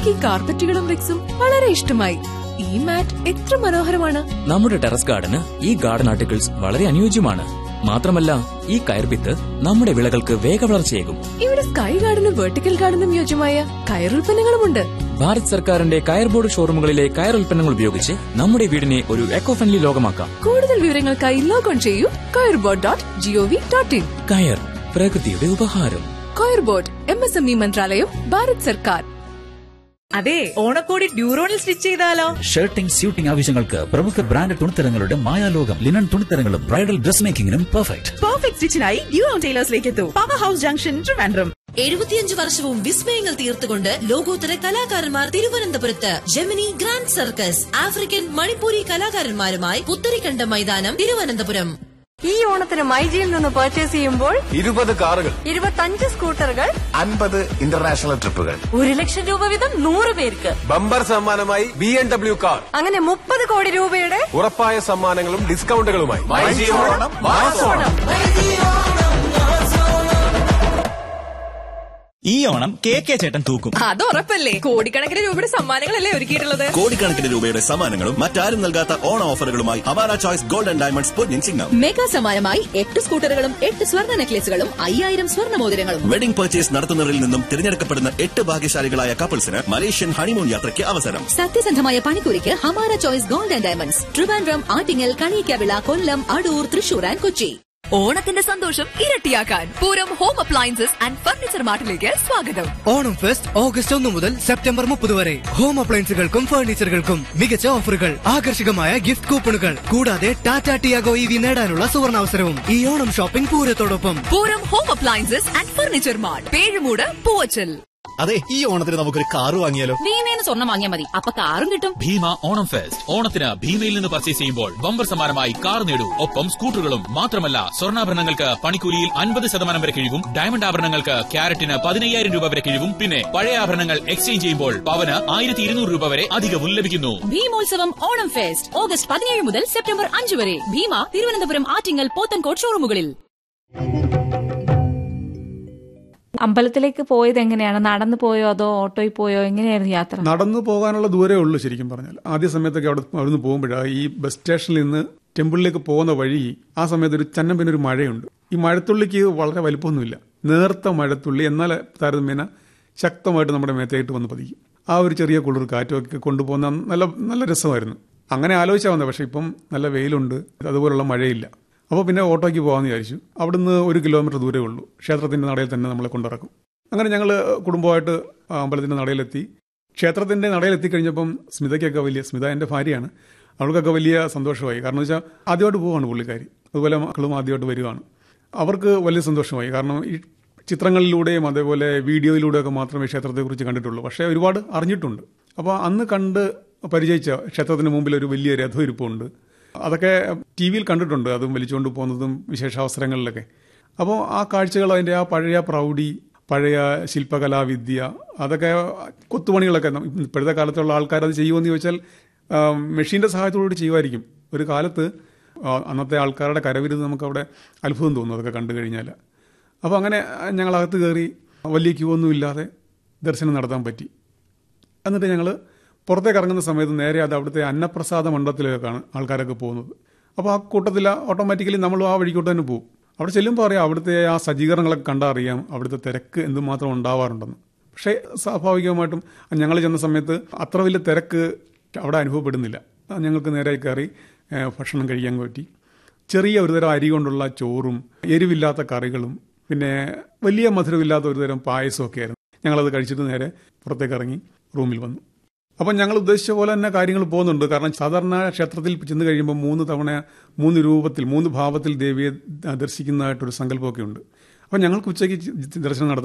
എനിക്ക് ഈ കാർപ്പറ്റുകളും റിക്സും വളരെ ഇഷ്ടമായി ഈ മാറ്റ് എത്ര മനോഹരമാണ് നമ്മുടെ ടെറസ് ഗാർഡന് ഈ ഗാർഡൻ ആർട്ടിക്കിൾസ് വളരെ അനുയോജ്യമാണ് മാത്രമല്ല ഈ കയർഭിത്ത് നമ്മുടെ വിളകൾക്ക് വേഗവളർച്ചയേകും ഇവിടെ സ്കൈ ഗാർഡനും വെർട്ടിക്കൽ ഗാർഡനും യോജ്യമായ കയറുൽപ്പന്നങ്ങളുമുണ്ട് ഭാരത് സർക്കാരിന്റെ കയർ ബോർഡ് ഷോറൂമുകളിലെ കയർ ഉൽപ്പന്നങ്ങൾ ഉപയോഗിച്ച് നമ്മുടെ വീടിനെ ഒരു എക്കോ ഫ്രണ്ട്ലി ലോകമാക്കാം കൂടുതൽ വിവരങ്ങൾക്കായി ലോഗോൺ ചെയ്യൂ coir board dot GOV dot in coir പ്രകൃതിയുടെ ഉപഹാരം coir board M S M E മന്ത്രാലയം ഭാരത് സർക്കാർ അതെ ഓണക്കോടി ഡ്യൂറോണിൽ സ്റ്റിച്ച് ചെയ്താലോ ഷർട്ടിംഗ് സ്യൂട്ടിംഗ് ആവശ്യങ്ങൾക്ക് പ്രമുഖ ബ്രാൻഡ് തുണിത്തരങ്ങളുടെ മായാലോകം ലിനൻ തുണിത്തരങ്ങളും ബ്രൈഡൽ ഡ്രസ് മേക്കിംഗിനും പെർഫെക്റ്റ് പെർഫെക്റ്റ് സ്റ്റിച്ചിനായി ഡ്യൂറോൺ ടൈലേഴ്സിലേക്ക് എത്തൂ പവർ ഹൗസ് ജംഗ്ഷൻ ട്രിവാൻഡ്രം എഴുപത്തിയഞ്ച് വർഷവും വിസ്മയങ്ങൾ തീർത്തുകൊണ്ട് ലോകോത്തര കലാകാരന്മാർ തിരുവനന്തപുരത്ത് Gemini grand circus African Manipuri കലാകാരന്മാരുമായി പുത്തരിക്കണ്ട മൈതാനം തിരുവനന്തപുരം ഈ ഓണത്തിന് മൈജിയിൽ നിന്ന് പർച്ചേസ് ചെയ്യുമ്പോൾ ഇരുപത് കാറുകൾ ഇരുപത്തഞ്ച് സ്കൂട്ടറുകൾ അൻപത് ഇന്റർനാഷണൽ ട്രിപ്പുകൾ ഒരു ലക്ഷം രൂപ വീതം നൂറ് പേർക്ക് ബമ്പർ സമ്മാനമായി ബി എം ഡബ്ല്യു കാർ അങ്ങനെ മുപ്പത് കോടി രൂപയുടെ ഉറപ്പായ സമ്മാനങ്ങളും ഡിസ്കൗണ്ടുകളുമായി ഈ ഓണം കെ കെ ചേട്ടൻ തൂക്കും അത് ഉറപ്പല്ലേ കോടിക്കണക്കിന് രൂപയുടെ സമ്മാനങ്ങളല്ലേ ഒരുക്കിയിട്ടുള്ളത് കോടിക്കണക്കിന് രൂപയുടെ സമ്മാനങ്ങളും മറ്റാരും നൽകാത്ത ഓണ ഓഫറുകളുമായി അവാര ചോയ്സ് ഗോൾഡ് ആൻഡ് ഡയമണ്ട്സ് പൊന്നിൻ ചിങ്ങം മെഗാ സമ്മാനമായി എട്ട് സ്കൂട്ടറുകളും എട്ട് സ്വർണ്ണ നെക്ലേസുകളും അയ്യായിരം സ്വർണ്ണ മോതിരങ്ങളും വെഡിംഗ് പർച്ചേസ് നടത്തുന്നവരിൽ നിന്നും തിരഞ്ഞെടുക്കപ്പെടുന്ന എട്ട് ഭാഗ്യശാലികളായ കപ്പിൾസിന് മലേഷ്യൻ ഹണിമൂൺ യാത്രയ്ക്ക് അവസരം സത്യസന്ധമായ പണിക്കൂലിക്ക് Hamara choice gold and diamonds Trivandrum Attingal Kaniyakkavila Kollam Adoor Thrissur and Kochi ഓണത്തിന്റെ സന്തോഷം ഇരട്ടിയാക്കാൻ Pooram home appliances and furniture മാർട്ടിലേക്ക് സ്വാഗതം ഓണം ഫെസ്റ്റ് ഓഗസ്റ്റ് ഒന്ന് മുതൽ സെപ്റ്റംബർ മുപ്പത് വരെ ഹോം അപ്ലയൻസുകൾക്കും ഫർണിച്ചറുകൾക്കും മികച്ച ഓഫറുകൾ ആകർഷകമായ ഗിഫ്റ്റ് കൂപ്പണുകൾ കൂടാതെ ടാറ്റ ടിയാഗോ ഇ വി നേടാനുള്ള സുവർണാവസരവും ഈ ഓണം ഷോപ്പിംഗ് പൂരത്തോടൊപ്പം Pooram home appliances and furniture mart Pezhumoodu Poovachal അതെ ഈ ഓണത്തിന് നമുക്കൊരു കാറ് വാങ്ങിയാലോ ഭീമേന്ന് സ്വർണ്ണം വാങ്ങിയാൽ മതി അപ്പൊ കാറും കിട്ടും ഭീമ ഓണം ഫെസ്റ്റ് ഓണത്തിന് ഭീമയിൽ നിന്ന് പർച്ചേസ് ചെയ്യുമ്പോൾ ബമ്പർ സമ്മാനമായി കാർ നേടൂ ഒപ്പം സ്കൂട്ടറുകളും മാത്രമല്ല സ്വർണ്ണാഭരണങ്ങൾക്ക് പണിക്കൂലിയിൽ അൻപത് ശതമാനം വരെ കിഴിവും ഡയമണ്ട് ആഭരണങ്ങൾക്ക് ക്യാരറ്റിന് പതിനയ്യായിരം രൂപ വരെ കിഴിവും പിന്നെ പഴയ ആഭരണങ്ങൾ എക്സ്ചേഞ്ച് ചെയ്യുമ്പോൾ പവന് ആയിരത്തി ഇരുന്നൂറ് രൂപ വരെ അധികവും ലഭിക്കുന്നു ഭീമോത്സവം ഓണം ഫെസ്റ്റ് ഓഗസ്റ്റ് പതിനേഴ് മുതൽ സെപ്റ്റംബർ അഞ്ച് വരെ ഭീമ തിരുവനന്തപുരം ആറ്റിങ്ങൽ പോത്തൻകോട് ഷോറൂമുകളിൽ അമ്പലത്തിലേക്ക് പോയത് എങ്ങനെയാണ് നടന്നു പോയോ അതോ ഓട്ടോയിൽ പോയോ എങ്ങനെയായിരുന്നു യാത്ര നടന്നു പോകാനുള്ള ദൂരേ ഉള്ളൂ ശരിക്കും പറഞ്ഞാൽ ആദ്യ സമയത്തൊക്കെ അവിടെ അവിടുന്ന് പോകുമ്പോഴാണ് ഈ ബസ് സ്റ്റേഷനിൽ നിന്ന് ടെമ്പിളിലേക്ക് പോകുന്ന വഴി ആ സമയത്ത് ഒരു ചന്നം പിന്നെ ഒരു മഴയുണ്ട് ഈ മഴത്തുള്ളിക്ക് വളരെ വലിപ്പമൊന്നുമില്ല നേർത്ത മഴത്തുള്ളി എന്നാൽ താരതമ്യേന ശക്തമായിട്ട് നമ്മുടെ മേത്തേയിട്ട് വന്ന് പതിക്കും ആ ഒരു ചെറിയ കുളിർ കാറ്റുമൊക്കെ കൊണ്ടുപോകുന്ന നല്ല നല്ല രസമായിരുന്നു അങ്ങനെ ആലോചിച്ചാൽ വന്നത് പക്ഷേ ഇപ്പം നല്ല വെയിലുണ്ട് അതുപോലുള്ള മഴയില്ല അപ്പോൾ പിന്നെ ഓട്ടോയ്ക്ക് പോകാമെന്ന് വിചാരിച്ചു അവിടുന്ന് ഒരു കിലോമീറ്റർ ദൂരേ ഉള്ളൂ ക്ഷേത്രത്തിൻ്റെ നടയിൽ തന്നെ നമ്മളെ കൊണ്ടിറക്കും അങ്ങനെ ഞങ്ങൾ കുടുംബമായിട്ട് ആ അമ്പലത്തിൻ്റെ നടയിലെത്തി ക്ഷേത്രത്തിൻ്റെ നടയിലെത്തിക്കഴിഞ്ഞപ്പം സ്മിതയ്ക്കൊക്കെ വലിയ സ്മിത എൻ്റെ ഭാര്യയാണ് അവൾക്കൊക്കെ വലിയ സന്തോഷമായി കാരണം വെച്ചാൽ ആദ്യമായിട്ട് പോവാണ് പുള്ളിക്കാരി അതുപോലെ മക്കളും ആദ്യമായിട്ട് വരികയാണ് അവർക്ക് വലിയ സന്തോഷമായി കാരണം ഈ ചിത്രങ്ങളിലൂടെയും അതേപോലെ വീഡിയോയിലൂടെയൊക്കെ മാത്രമേ ക്ഷേത്രത്തെക്കുറിച്ച് കണ്ടിട്ടുള്ളൂ പക്ഷേ ഒരുപാട് അറിഞ്ഞിട്ടുണ്ട് അപ്പോൾ അന്ന് കണ്ട് പരിചയിച്ച ക്ഷേത്രത്തിന് മുമ്പിൽ ഒരു വലിയ രഥമിരിപ്പുണ്ട് അതൊക്കെ ടി വിയിൽ കണ്ടിട്ടുണ്ട് അതും വലിച്ചുകൊണ്ട് പോകുന്നതും വിശേഷാവസരങ്ങളിലൊക്കെ അപ്പോൾ ആ കാഴ്ചകൾ അതിൻ്റെ ആ പഴയ പ്രൗഢി പഴയ ശില്പകലാവിദ്യ അതൊക്കെ കൊത്തുപണികളൊക്കെ നം- ഇപ്പോഴത്തെ കാലത്തുള്ള ആൾക്കാർ അത് ചെയ്യുമെന്ന് ചോദിച്ചാൽ ആ, മെഷീൻ്റെ സഹായത്തോടുകൂടി ചെയ്യുമായിരിക്കും ഒരു കാലത്ത് ആ, അന്നത്തെ ആൾക്കാരുടെ കരവിരുത് നമുക്കവിടെ അത്ഭുതം തോന്നും അതൊക്കെ കണ്ടു കഴിഞ്ഞാൽ അപ്പോൾ അങ്ങനെ ഞങ്ങളകത്ത് കയറി വലിയ ക്യൂ ഒന്നും ഇല്ലാതെ ദർശനം നടത്താൻ പറ്റി എന്നിട്ട് ഞങ്ങൾ പുറത്തേക്ക് ഇറങ്ങുന്ന സമയത്ത് നേരെ അത് അവിടുത്തെ അന്നപ്രസാദ മണ്ഡലത്തിലേക്കാണ് ആൾക്കാരൊക്കെ പോകുന്നത് അപ്പോൾ ആ കൂട്ടത്തിൽ ഓട്ടോമാറ്റിക്കലി നമ്മൾ ആ വഴിക്കോട്ട് തന്നെ പോകും അവിടെ ചെല്ലുമ്പോൾ അറിയാം അവിടുത്തെ ആ സജ്ജീകരണങ്ങളൊക്കെ കണ്ടാൽ അറിയാം അവിടുത്തെ തിരക്ക് എന്തുമാത്രം ഉണ്ടാവാറുണ്ടെന്ന് പക്ഷേ സ്വാഭാവികമായിട്ടും ഞങ്ങൾ ചെന്ന സമയത്ത് അത്ര വലിയ തിരക്ക് അവിടെ അനുഭവപ്പെടുന്നില്ല ആ, ഞങ്ങൾക്ക് നേരെ കയറി ഏ, ഭക്ഷണം കഴിക്കാൻ പറ്റി ചെറിയ ഒരുതരം അരി കൊണ്ടുള്ള ചോറും എരിവില്ലാത്ത കറികളും പിന്നെ വലിയ മധുരമില്ലാത്ത ഒരുതരം പായസമൊക്കെ ആയിരുന്നു ഞങ്ങളത് കഴിച്ചിട്ട് നേരെ പുറത്തേക്ക് ഇറങ്ങി റൂമിൽ വന്നു അപ്പം ഞങ്ങൾ ഉദ്ദേശിച്ച പോലെ തന്നെ കാര്യങ്ങൾ പോകുന്നുണ്ട് കാരണം സാധാരണ ക്ഷേത്രത്തിൽ ചെന്ന് കഴിയുമ്പോൾ മൂന്ന് തവണ മൂന്ന് രൂപത്തിൽ മൂന്ന് ഭാവത്തിൽ ദേവിയെ ദർശിക്കുന്നതായിട്ടൊരു സങ്കല്പമൊക്കെ ഉണ്ട് അപ്പം ഞങ്ങൾക്ക് ഉച്ചയ്ക്ക് ദർശനം നടത്താൻ